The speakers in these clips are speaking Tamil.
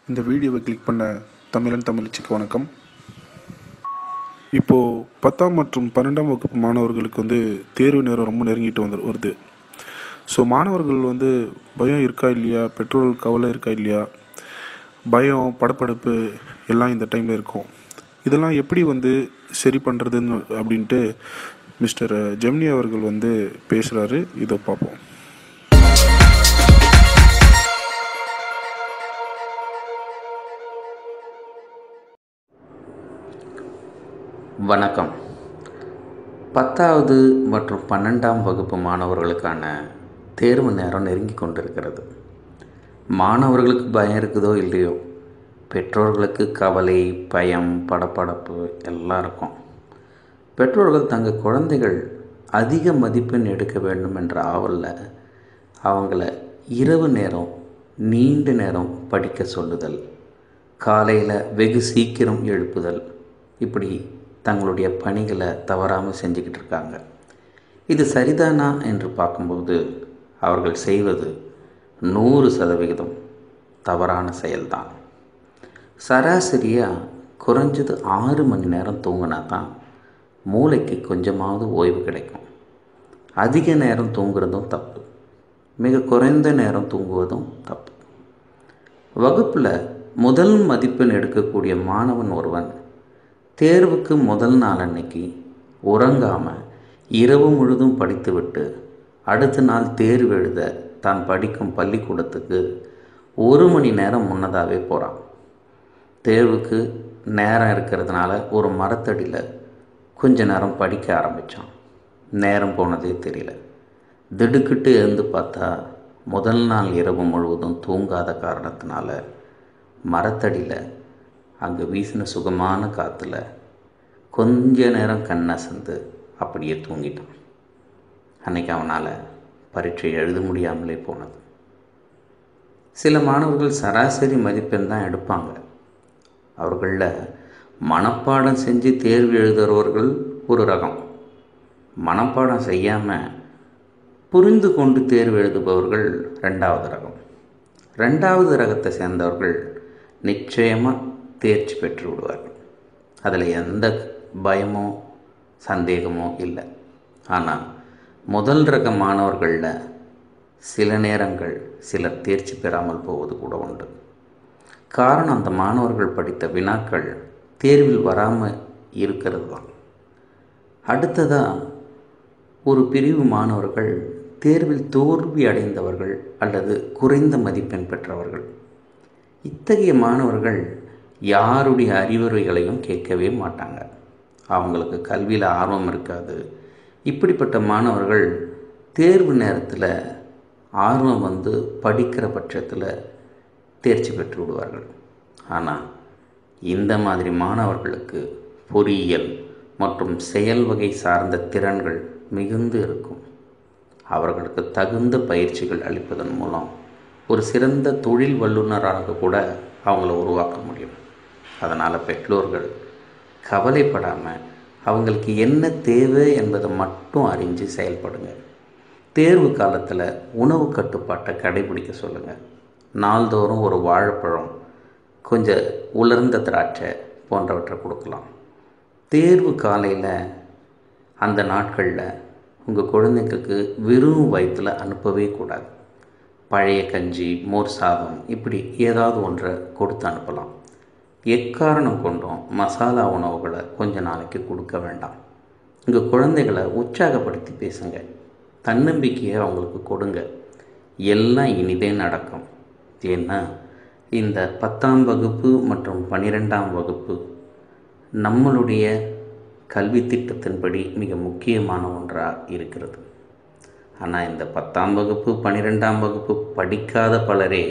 இந்த வீடியோவை கிளிக் பண்ண தமிழன் தமிழச்சிக்கு வணக்கம் இப்போது பத்தாம் மற்றும் பன்னெண்டாம் வகுப்பு மாணவர்களுக்கு வந்து தேர்வு நேரம் ரொம்ப நெருங்கிட்டு வந்து வருது ஸோ மாணவர்கள் வந்து பயம் இருக்கா இல்லையா பெற்றோர்கள் கவலை இருக்கா இல்லையா பயம் படப்படப்பு எல்லாம் இந்த டைமில் இருக்கும் இதெல்லாம் எப்படி வந்து சரி பண்ணுறதுன்னு அப்படின்ட்டு மிஸ்டர் ஜெமினி அவர்கள் வந்து பேசுகிறாரு இதை பார்ப்போம் வணக்கம் பத்தாவது மற்றும் பன்னெண்டாம் வகுப்பு மாணவர்களுக்கான தேர்வு நேரம் நெருங்கி கொண்டிருக்கிறது மாணவர்களுக்கு பயம் இருக்குதோ இல்லையோ பெற்றோர்களுக்கு கவலை பயம் படபடப்பு எல்லாம் இருக்கும் பெற்றோர்கள் தங்கள் குழந்தைகள் அதிக மதிப்பெண் எடுக்க வேண்டும் என்ற ஆவலில் அவங்கள இரவு நேரம் நீண்ட நேரம் படிக்க சொல்லுதல் காலையில் வெகு சீக்கிரம் எழுப்புதல் இப்படி தங்களுடைய பணிகளை தவறாமல் செஞ்சுக்கிட்டு இருக்காங்க இது சரிதானா என்று பார்க்கும்போது அவர்கள் செய்வது நூறு சதவிகிதம் தவறான செயல்தான் சராசரியாக குறைஞ்சது ஆறு மணி நேரம் தூங்கினா தான் மூளைக்கு கொஞ்சமாவது ஓய்வு கிடைக்கும் அதிக நேரம் தூங்குறதும் தப்பு மிக குறைந்த நேரம் தூங்குவதும் தப்பு வகுப்பில் முதல் மதிப்பெண் எடுக்கக்கூடிய மாணவன் ஒருவன் தேர்வுக்கு முதல் நாள் அன்னைக்கு உறங்காமல் இரவு முழுதும் படித்துவிட்டு அடுத்த நாள் தேர்வு எழுத தான் படிக்கும் பள்ளிக்கூடத்துக்கு ஒரு மணி நேரம் முன்னதாகவே போகிறான் தேர்வுக்கு நேரம் இருக்கிறதுனால ஒரு மரத்தடியில் கொஞ்ச நேரம் படிக்க ஆரம்பித்தான் நேரம் போனதே தெரியல திடுக்கிட்டு எழுந்து பார்த்தா முதல் நாள் இரவு முழுவதும் தூங்காத காரணத்தினால மரத்தடியில் அங்கே வீசின சுகமான காற்றுல கொஞ்ச நேரம் கண்ணசந்து அப்படியே தூங்கிட்டான் அன்னைக்கு அவனால் பரீட்சை எழுத முடியாமலே போனது சில மாணவர்கள் சராசரி மதிப்பெண் தான் எடுப்பாங்க அவர்களில் மனப்பாடம் செஞ்சு தேர்வு எழுதுகிறவர்கள் ஒரு ரகம் மனப்பாடம் செய்யாமல் புரிந்து கொண்டு தேர்வு எழுதுபவர்கள் ரெண்டாவது ரகம் ரெண்டாவது ரகத்தை சேர்ந்தவர்கள் நிச்சயமாக தேர்ச்சி பெற்று விடுவார்கள் அதில் எந்த பயமோ சந்தேகமோ இல்லை ஆனால் முதல் ரக மாணவர்களில் சில நேரங்கள் சிலர் தேர்ச்சி பெறாமல் போவது கூட உண்டு காரணம் அந்த மாணவர்கள் படித்த வினாக்கள் தேர்வில் வராமல் இருக்கிறது தான் அடுத்ததாக ஒரு பிரிவு மாணவர்கள் தேர்வில் தோல்வி அடைந்தவர்கள் அல்லது குறைந்த மதிப்பெண் பெற்றவர்கள் இத்தகைய மாணவர்கள் யாருடைய அறிவுரைகளையும் கேட்கவே மாட்டாங்க அவங்களுக்கு கல்வியில் ஆர்வம் இருக்காது இப்படிப்பட்ட மாணவர்கள் தேர்வு நேரத்தில் ஆர்வம் வந்து படிக்கிற பட்சத்தில் தேர்ச்சி பெற்று விடுவார்கள் ஆனால் இந்த மாதிரி மாணவர்களுக்கு பொறியியல் மற்றும் செயல் வகை சார்ந்த திறன்கள் மிகுந்து இருக்கும் அவர்களுக்கு தகுந்த பயிற்சிகள் அளிப்பதன் மூலம் ஒரு சிறந்த தொழில் வல்லுநராக கூட அவங்கள உருவாக்க முடியும் அதனால் பெற்றோர்கள் கவலைப்படாமல் அவங்களுக்கு என்ன தேவை என்பதை மட்டும் அறிஞ்சு செயல்படுங்க தேர்வு காலத்தில் உணவு கட்டுப்பாட்டை கடைபிடிக்க சொல்லுங்கள் நாள்தோறும் ஒரு வாழைப்பழம் கொஞ்சம் உலர்ந்த திராட்சை போன்றவற்றை கொடுக்கலாம் தேர்வு காலையில் அந்த நாட்களில் உங்கள் குழந்தைங்களுக்கு வெறும் வயிற்றில் அனுப்பவே கூடாது பழைய கஞ்சி மோர் சாதம் இப்படி ஏதாவது ஒன்றை கொடுத்து அனுப்பலாம் எக்காரணம் கொண்டும் மசாலா உணவுகளை கொஞ்ச நாளைக்கு கொடுக்க வேண்டாம் உங்கள் குழந்தைகளை உற்சாகப்படுத்தி பேசுங்க தன்னம்பிக்கையை அவங்களுக்கு கொடுங்க எல்லாம் இனிதே நடக்கும் ஏன்னா இந்த பத்தாம் வகுப்பு மற்றும் பன்னிரெண்டாம் வகுப்பு நம்மளுடைய கல்வி திட்டத்தின்படி மிக முக்கியமான ஒன்றாக இருக்கிறது ஆனால் இந்த பத்தாம் வகுப்பு பன்னிரெண்டாம் வகுப்பு படிக்காத பலரே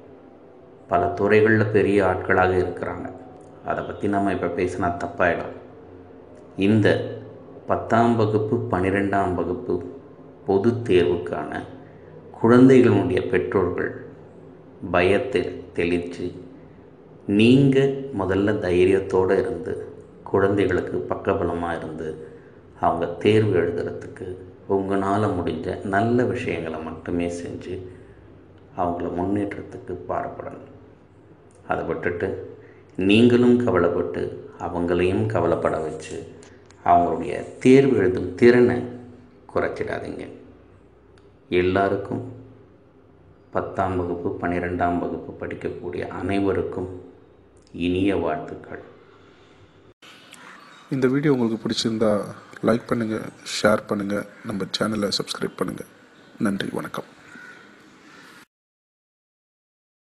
பல துறைகளில் பெரிய ஆட்களாக இருக்கிறாங்க அதை பற்றி நம்ம இப்போ பேசினா தப்பாயிடும் இந்த பத்தாம் வகுப்பு பன்னிரெண்டாம் வகுப்பு பொது தேர்வுக்கான குழந்தைகளுடைய பெற்றோர்கள் பயத்தை தெளித்து நீங்கள் முதல்ல தைரியத்தோடு இருந்து குழந்தைகளுக்கு பக்கபலமாக இருந்து அவங்க தேர்வு எழுதுறதுக்கு உங்களால் முடிஞ்ச நல்ல விஷயங்களை மட்டுமே செஞ்சு அவங்கள முன்னேற்றத்துக்கு பாடுபடணும் அதை விட்டுட்டு நீங்களும் கவலைப்பட்டு அவங்களையும் கவலைப்பட வச்சு அவங்களுடைய தேர்வு எழுதும் திறனை குறைச்சிடாதீங்க எல்லாருக்கும் பத்தாம் வகுப்பு பன்னிரெண்டாம் வகுப்பு படிக்கக்கூடிய அனைவருக்கும் இனிய வாழ்த்துக்கள் இந்த வீடியோ உங்களுக்கு பிடிச்சிருந்தா லைக் பண்ணுங்கள் ஷேர் பண்ணுங்கள் நம்ம சேனலை சப்ஸ்கிரைப் பண்ணுங்கள் நன்றி வணக்கம்